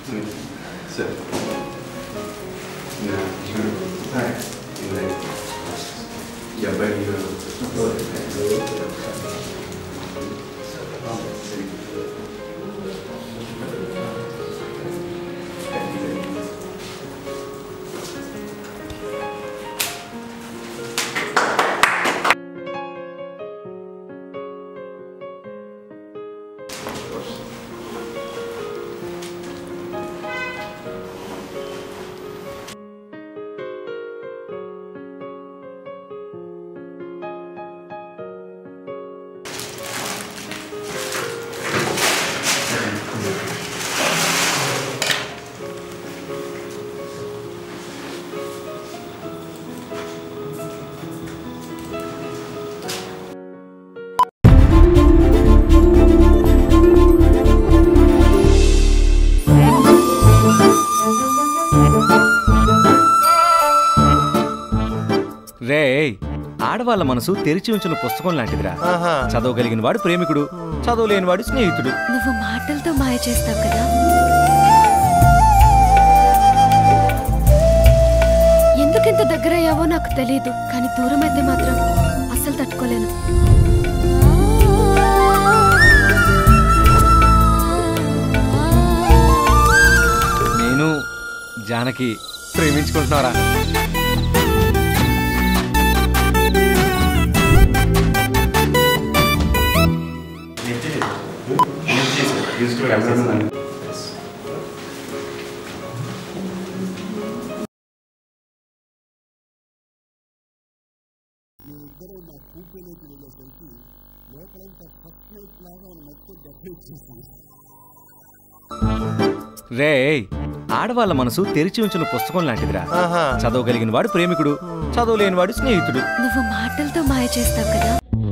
సరే ఈ అబ్బాయి రే ఆడవాళ్ళ మనసు తెరిచి ఉంచిన పుస్తకం లాంటిదిరా ఆహా. చదవగలిగిన వాడు ప్రేమికుడు చదవలేని వాడు స్నేహితుడు నువ్వు మాటలతో మాయ చేస్తావు కదా ఎందుకింత దగ్గరయ్యావో నాకు తెలియదు కానీ దూరం అయితే మాత్రం అస్సలు తట్టుకోలేను నేను జానకి ప్రేమించుకుంటున్నారా కెమెరామెన్ రే ఆడవాళ్ళ మనసు తెరిచి ఉంచిన పుస్తకం లాంటిదిరా ఆహా. చదవగలిగిన వాడు ప్రేమికుడు చదవలేని వాడు స్నేహితుడు నువ్వు మాటలతో మాయ చేస్తావు కదా